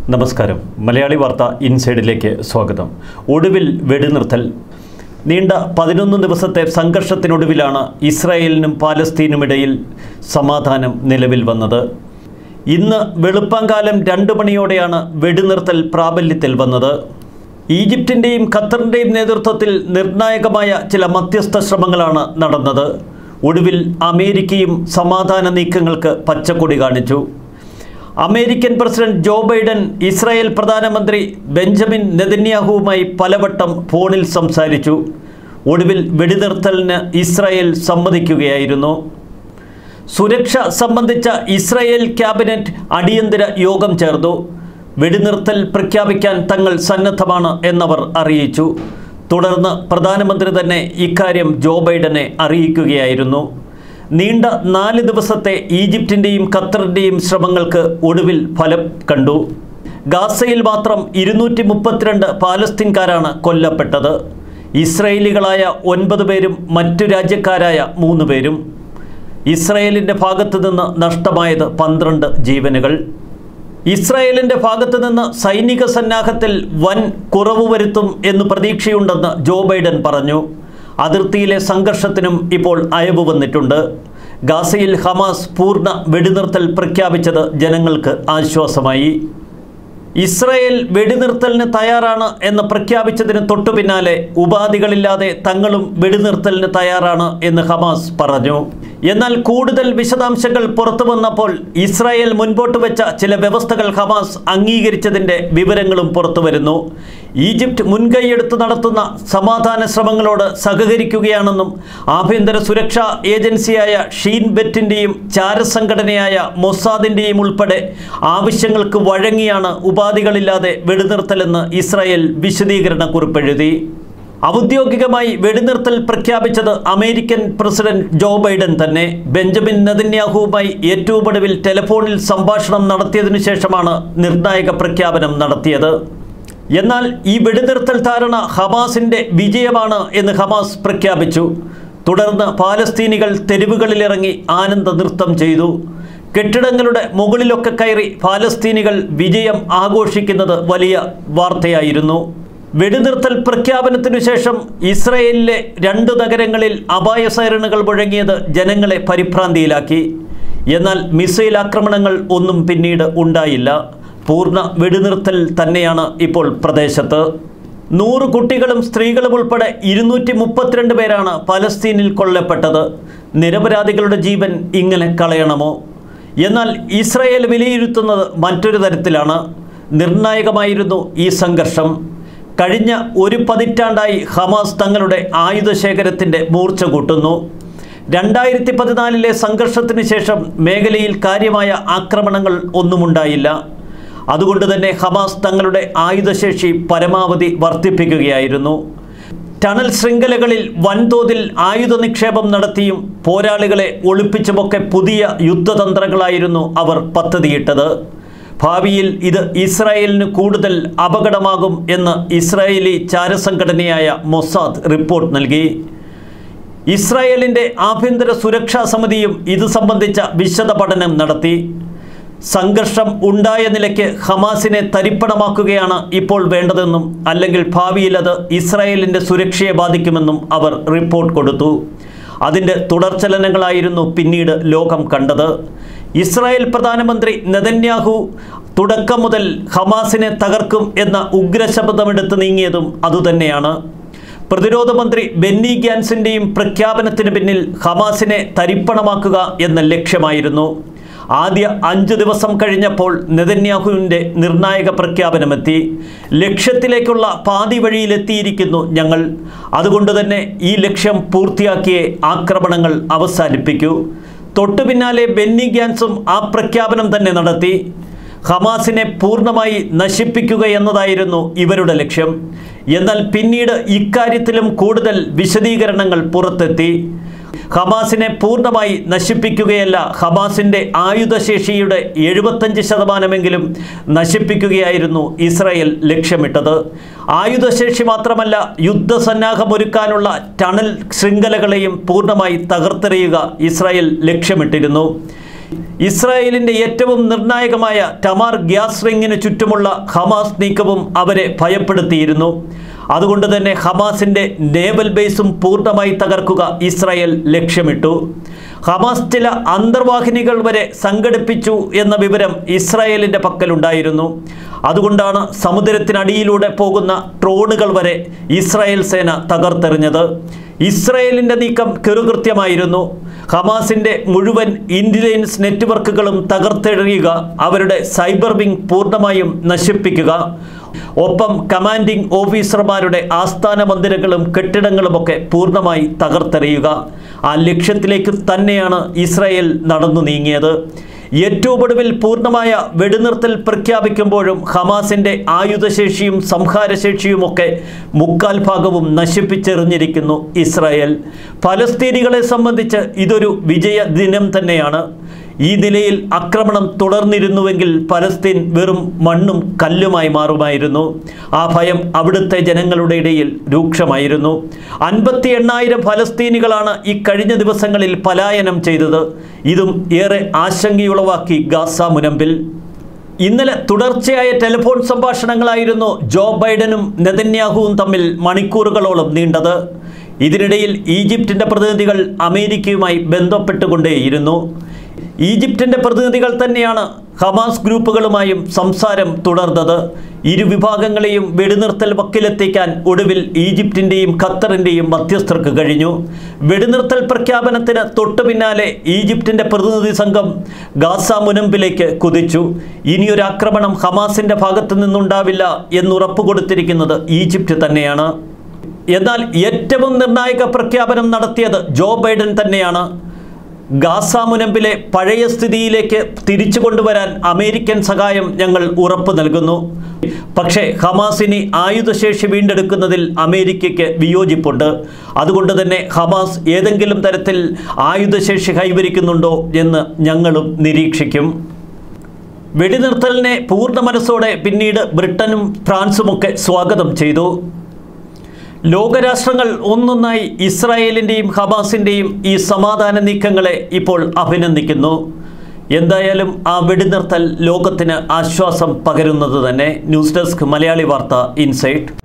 നമസ്കാരം മലയാളി വാർത്ത ഇൻസൈഡിലേക്ക് സ്വാഗതം ഒടുവിൽ വെടിനിർത്തൽ നീണ്ട പതിനൊന്ന് ദിവസത്തെ സംഘർഷത്തിനൊടുവിലാണ് ഇസ്രായേലിനും പാലസ്തീനുമിടയിൽ സമാധാനം നിലവിൽ വന്നത് ഇന്ന് വെളുപ്പാങ്കാലം രണ്ട് മണിയോടെയാണ് വെടിനിർത്തൽ പ്രാബല്യത്തിൽ വന്നത് ഈജിപ്തിൻ്റെയും ഖത്തറിൻ്റെയും നേതൃത്വത്തിൽ നിർണായകമായ ചില മധ്യസ്ഥ ശ്രമങ്ങളാണ് നടന്നത് ഒടുവിൽ അമേരിക്കയും സമാധാന നീക്കങ്ങൾക്ക് പച്ചക്കൊടി കാണിച്ചു American president Joe Biden Israel പ്രധാനമന്ത്രി ബെഞ്ചമിൻ നെതന്യാഹുവുമായി പലവട്ടം ഫോണിൽ സംസാരിച്ചു ഒടുവിൽ വെടിനിർത്തലിന് ഇസ്രായേൽ സമ്മതിക്കുകയായിരുന്നു സുരക്ഷ സംബന്ധിച്ച ഇസ്രായേൽ ക്യാബിനറ്റ് അടിയന്തര യോഗം ചേർന്നു വെടിനിർത്തൽ പ്രഖ്യാപിക്കാൻ തങ്ങൾ സന്നദ്ധമാണ് എന്നവർ അറിയിച്ചു തുടർന്ന് പ്രധാനമന്ത്രി തന്നെ ഇക്കാര്യം ജോ ബൈഡനെ അറിയിക്കുകയായിരുന്നു നീണ്ട നാല് ദിവസത്തെ ഈജിപ്തിൻ്റെയും ഖത്തറിൻ്റെയും ശ്രമങ്ങൾക്ക് ഒടുവിൽ ഫലം കണ്ടു ഗാസയിൽ മാത്രം ഇരുന്നൂറ്റി മുപ്പത്തിരണ്ട് പാലസ്തീൻകാരാണ് കൊല്ലപ്പെട്ടത് ഇസ്രയേലികളായ ഒൻപത് പേരും മറ്റു രാജ്യക്കാരായ മൂന്ന് പേരും ഇസ്രയേലിൻ്റെ ഭാഗത്തു നിന്ന് നഷ്ടമായത് പന്ത്രണ്ട് ജീവനുകൾ ഇസ്രായേലിൻ്റെ ഭാഗത്തു നിന്ന് സൈനിക സന്നാഹത്തിൽ വൻ കുറവ് വരുത്തും എന്ന് പ്രതീക്ഷയുണ്ടെന്ന് ജോ ബൈഡൻ പറഞ്ഞു അതിർത്തിയിലെ സംഘർഷത്തിനും ഇപ്പോൾ അയവ് വന്നിട്ടുണ്ട് ഗാസയിൽ ഹമാസ് പൂർണ്ണ വെടിനിർത്തൽ പ്രഖ്യാപിച്ചത് ജനങ്ങൾക്ക് ആശ്വാസമായി ഇസ്രായേൽ വെടിനിർത്തലിന് തയ്യാറാണ് എന്ന് പ്രഖ്യാപിച്ചതിന് തൊട്ടു പിന്നാലെ ഉപാധികളില്ലാതെ തങ്ങളും വെടിനിർത്തലിന് തയ്യാറാണ് എന്ന് ഹമാസ് പറഞ്ഞു എന്നാൽ കൂടുതൽ വിശദാംശങ്ങൾ പുറത്തു വന്നപ്പോൾ ഇസ്രായേൽ മുൻപോട്ട് വെച്ച ചില വ്യവസ്ഥകൾ ഹമാസ് അംഗീകരിച്ചതിൻ്റെ വിവരങ്ങളും പുറത്തു വരുന്നു ഈജിപ്റ്റ് മുൻകൈയെടുത്ത് നടത്തുന്ന സമാധാന ശ്രമങ്ങളോട് സഹകരിക്കുകയാണെന്നും ആഭ്യന്തര സുരക്ഷാ ഏജൻസിയായ ഷീൻ ബെറ്റിൻ്റെയും ചാരസംഘടനയായ മൊസാദിൻ്റെയും ഉൾപ്പെടെ ആവശ്യങ്ങൾക്ക് വഴങ്ങിയാണ് ഉപാധികളില്ലാതെ വെടിനിർത്തലെന്ന് ഇസ്രായേൽ വിശദീകരണ കുറിപ്പെഴുതി ഔദ്യോഗികമായി വെടിനിർത്തൽ പ്രഖ്യാപിച്ചത് അമേരിക്കൻ പ്രസിഡന്റ് ജോ ബൈഡൻ തന്നെ ബെഞ്ചമിൻ നെതന്യാഹുവുമായി ഏറ്റവും ഒടുവിൽ ടെലിഫോണിൽ സംഭാഷണം നടത്തിയതിനു ശേഷമാണ് നിർണായക പ്രഖ്യാപനം നടത്തിയത് എന്നാൽ ഈ വെടിനിർത്തൽ ധാരണ ഹമാസിൻ്റെ വിജയമാണ് എന്ന് ഹമാസ് പ്രഖ്യാപിച്ചു തുടർന്ന് പാലസ്തീനികൾ തെരുവുകളിലിറങ്ങി ആനന്ദ നൃത്തം ചെയ്തു കെട്ടിടങ്ങളുടെ മുകളിലൊക്കെ കയറി പാലസ്തീനികൾ വിജയം ആഘോഷിക്കുന്നത് വലിയ വാർത്തയായിരുന്നു വെടിനിർത്തൽ പ്രഖ്യാപനത്തിനു ശേഷം ഇസ്രയേലിലെ രണ്ട് നഗരങ്ങളിൽ അപായ സൈറണുകൾ മുഴങ്ങിയത് ജനങ്ങളെ പരിഭ്രാന്തിയിലാക്കി എന്നാൽ മിസൈൽ ആക്രമണങ്ങൾ ഒന്നും പിന്നീട് ഉണ്ടായില്ല പൂർണ്ണ വെടിനിർത്തൽ തന്നെയാണ് ഇപ്പോൾ പ്രദേശത്ത് നൂറ് കുട്ടികളും സ്ത്രീകളും ഉൾപ്പെടെ ഇരുന്നൂറ്റി മുപ്പത്തിരണ്ട് പേരാണ് പലസ്തീനിൽ കൊല്ലപ്പെട്ടത് നിരപരാധികളുടെ ജീവൻ ഇങ്ങനെ കളയണമോ എന്നാൽ ഇസ്രായേൽ വിലയിരുത്തുന്നത് മറ്റൊരു തരത്തിലാണ് നിർണായകമായിരുന്നു ഈ സംഘർഷം കഴിഞ്ഞ ഒരു പതിറ്റാണ്ടായി ഹമാസ് തങ്ങളുടെ ആയുധശേഖരത്തിൻ്റെ മൂർച്ച കൂട്ടുന്നു രണ്ടായിരത്തി പതിനാലിലെ സംഘർഷത്തിന് ശേഷം മേഖലയിൽ കാര്യമായ ആക്രമണങ്ങൾ ഒന്നുമുണ്ടായില്ല അതുകൊണ്ട് തന്നെ ഹമാസ് തങ്ങളുടെ ആയുധശേഷി പരമാവധി വർദ്ധിപ്പിക്കുകയായിരുന്നു ടണൽ ശൃംഖലകളിൽ വൻതോതിൽ ആയുധ നിക്ഷേപം നടത്തിയും പോരാളികളെ ഒളിപ്പിച്ചുമൊക്കെ പുതിയ യുദ്ധതന്ത്രങ്ങളായിരുന്നു അവർ പദ്ധതിയിട്ടത് ഭാവിയിൽ ഇത് ഇസ്രായേലിന് കൂടുതൽ അപകടമാകും എന്ന് ഇസ്രായേലി ചാരസംഘടനയായ മൊസാദ് റിപ്പോർട്ട് നൽകി ഇസ്രായേലിൻ്റെ ആഭ്യന്തര സുരക്ഷാ സമിതിയും ഇത് സംബന്ധിച്ച വിശദ പഠനം നടത്തി സംഘർഷം ഉണ്ടായ നിലയ്ക്ക് ഹമാസിനെ തരിപ്പണമാക്കുകയാണ് ഇപ്പോൾ വേണ്ടതെന്നും അല്ലെങ്കിൽ ഭാവിയിൽ അത് ഇസ്രായേലിൻ്റെ സുരക്ഷയെ ബാധിക്കുമെന്നും അവർ റിപ്പോർട്ട് കൊടുത്തു അതിൻ്റെ തുടർചലനങ്ങളായിരുന്നു പിന്നീട് ലോകം കണ്ടത് ഇസ്രായേൽ പ്രധാനമന്ത്രി നെതന്യാഹു തുടക്കം മുതൽ ഹമാസിനെ തകർക്കും എന്ന ഉഗ്രശബ്ദമെടുത്ത് നീങ്ങിയതും അതുതന്നെയാണ് പ്രതിരോധ മന്ത്രി ബെന്നി ഗ്യാൻസിൻ്റെയും പ്രഖ്യാപനത്തിന് പിന്നിൽ ഹമാസിനെ തരിപ്പണമാക്കുക എന്ന ലക്ഷ്യമായിരുന്നു ആദ്യ അഞ്ച് ദിവസം കഴിഞ്ഞപ്പോൾ നെതന്യാഹുവിൻ്റെ നിർണായക പ്രഖ്യാപനമെത്തി ലക്ഷ്യത്തിലേക്കുള്ള പാതി വഴിയിലെത്തിയിരിക്കുന്നു ഞങ്ങൾ അതുകൊണ്ട് തന്നെ ഈ ലക്ഷ്യം പൂർത്തിയാക്കിയേ ആക്രമണങ്ങൾ അവസാനിപ്പിക്കൂ തൊട്ടു പിന്നാലെ ബെന്നി ഗ്യാൻസും ആ പ്രഖ്യാപനം തന്നെ നടത്തി ഹമാസിനെ പൂർണ്ണമായി നശിപ്പിക്കുക എന്നതായിരുന്നു ഇവരുടെ ലക്ഷ്യം എന്നാൽ പിന്നീട് ഇക്കാര്യത്തിലും കൂടുതൽ വിശദീകരണങ്ങൾ പുറത്തെത്തി ഹമാസിനെ പൂർണ്ണമായി നശിപ്പിക്കുകയല്ല ഹമാസിൻ്റെ ആയുധശേഷിയുടെ എഴുപത്തഞ്ച് ശതമാനമെങ്കിലും നശിപ്പിക്കുകയായിരുന്നു ഇസ്രായേൽ ലക്ഷ്യമിട്ടത് ആയുധശേഷി മാത്രമല്ല യുദ്ധസന്നാഹമൊരുക്കാനുള്ള ടണൽ ശൃംഖലകളെയും പൂർണ്ണമായി തകർത്തെറിയുക ഇസ്രായേൽ ലക്ഷ്യമിട്ടിരുന്നു ഇസ്രായേലിൻ്റെ ഏറ്റവും നിർണായകമായ ടമാർ ഗ്യാസ് റിങ്ങിന് ചുറ്റുമുള്ള ഹമാസ് നീക്കവും അവരെ ഭയപ്പെടുത്തിയിരുന്നു അതുകൊണ്ട് തന്നെ ഹമാസിൻ്റെ നേവൽ ബേസും പൂർണ്ണമായി തകർക്കുക ഇസ്രായേൽ ലക്ഷ്യമിട്ടു ഹമാസ് ചില അന്തർവാഹിനികൾ വരെ സംഘടിപ്പിച്ചു എന്ന വിവരം ഇസ്രായേലിൻ്റെ പക്കലുണ്ടായിരുന്നു അതുകൊണ്ടാണ് സമുദ്രത്തിനടിയിലൂടെ പോകുന്ന ട്രോണുകൾ വരെ ഇസ്രായേൽ സേന തകർത്തെറിഞ്ഞത് ഇസ്രായേലിൻ്റെ നീക്കം കെറുകൃത്യമായിരുന്നു ഹമാസിൻ്റെ മുഴുവൻ ഇൻ്റലിജൻസ് നെറ്റ്വർക്കുകളും തകർത്തെറിയുക അവരുടെ സൈബർ വിങ് പൂർണ്ണമായും നശിപ്പിക്കുക ഒപ്പം കമാൻഡിംഗ് ഓഫീസർമാരുടെ ആസ്ഥാന മന്ദിരങ്ങളും കെട്ടിടങ്ങളുമൊക്കെ പൂർണ്ണമായി തകർത്തെറിയുക ആ ലക്ഷ്യത്തിലേക്ക് തന്നെയാണ് ഇസ്രായേൽ നടന്നു നീങ്ങിയത് ഏറ്റവും ഒടുവിൽ പൂർണ്ണമായ വെടിനിർത്തൽ പ്രഖ്യാപിക്കുമ്പോഴും ഹമാസിൻ്റെ ആയുധശേഷിയും സംഹാരശേഷിയുമൊക്കെ മുക്കാൽ ഭാഗവും നശിപ്പിച്ചെറിഞ്ഞിരിക്കുന്നു ഇസ്രായേൽ ഫലസ്തീനികളെ സംബന്ധിച്ച് ഇതൊരു വിജയ ദിനം തന്നെയാണ് ഈ നിലയിൽ ആക്രമണം തുടർന്നിരുന്നുവെങ്കിൽ പലസ്തീൻ വെറും മണ്ണും കല്ലുമായി മാറുമായിരുന്നു ആ ഭയം അവിടുത്തെ ജനങ്ങളുടെ ഇടയിൽ രൂക്ഷമായിരുന്നു അൻപത്തി എണ്ണായിരം ഫലസ്തീനികളാണ് ഈ കഴിഞ്ഞ ദിവസങ്ങളിൽ പലായനം ചെയ്തത് ഇതും ഏറെ ആശങ്കയുളവാക്കി ഗാസ മുനമ്പിൽ ഇന്നലെ തുടർച്ചയായ ടെലിഫോൺ സംഭാഷണങ്ങളായിരുന്നു ജോ ബൈഡനും നെതന്യാഹുവും തമ്മിൽ മണിക്കൂറുകളോളം നീണ്ടത് ഇതിനിടയിൽ ഈജിപ്തിൻ്റെ പ്രതിനിധികൾ അമേരിക്കയുമായി ബന്ധപ്പെട്ടുകൊണ്ടേയിരുന്നു ഈജിപ്തിൻ്റെ പ്രതിനിധികൾ തന്നെയാണ് ഹമാസ് ഗ്രൂപ്പുകളുമായും സംസാരം തുടർന്നത് ഇരു വിഭാഗങ്ങളെയും വെടിനിർത്തൽ വക്കിലെത്തിക്കാൻ ഒടുവിൽ ഈജിപ്തിൻ്റെയും ഖത്തറിൻ്റെയും മധ്യസ്ഥർക്ക് കഴിഞ്ഞു വെടിനിർത്തൽ പ്രഖ്യാപനത്തിന് തൊട്ടു പിന്നാലെ ഈജിപ്തിൻ്റെ പ്രതിനിധി സംഘം ഗാസ മുനമ്പിലേക്ക് കുതിച്ചു ഇനിയൊരു ആക്രമണം ഹമാസിൻ്റെ ഭാഗത്തു നിന്നുണ്ടാവില്ല എന്നുറപ്പ് കൊടുത്തിരിക്കുന്നത് ഈജിപ്റ്റ് തന്നെയാണ് എന്നാൽ ഏറ്റവും നിർണായക പ്രഖ്യാപനം നടത്തിയത് ജോ ബൈഡൻ തന്നെയാണ് ഗാസ മുനമ്പിലെ പഴയ സ്ഥിതിയിലേക്ക് തിരിച്ചു കൊണ്ടുവരാൻ അമേരിക്കൻ സഹായം ഞങ്ങൾ ഉറപ്പ് നൽകുന്നു പക്ഷേ ഹമാസിനി ആയുധശേഷി വീണ്ടെടുക്കുന്നതിൽ അമേരിക്കയ്ക്ക് വിയോജിപ്പുണ്ട് അതുകൊണ്ട് തന്നെ ഹമാസ് ഏതെങ്കിലും തരത്തിൽ ആയുധശേഷി കൈവരിക്കുന്നുണ്ടോ എന്ന് ഞങ്ങളും നിരീക്ഷിക്കും വെടിനിർത്തലിനെ പൂർണ്ണ മനസ്സോടെ പിന്നീട് ബ്രിട്ടനും ഫ്രാൻസുമൊക്കെ സ്വാഗതം ചെയ്തു ലോകരാഷ്ട്രങ്ങൾ ഒന്നൊന്നായി ഇസ്രായേലിൻ്റെയും ഹമാസിൻ്റെയും ഈ സമാധാന നീക്കങ്ങളെ ഇപ്പോൾ അഭിനന്ദിക്കുന്നു എന്തായാലും ആ വെടിനിർത്തൽ ലോകത്തിന് ആശ്വാസം പകരുന്നത് തന്നെ ന്യൂസ് ഡെസ്ക് മലയാളി വാർത്ത ഇൻസൈറ്റ്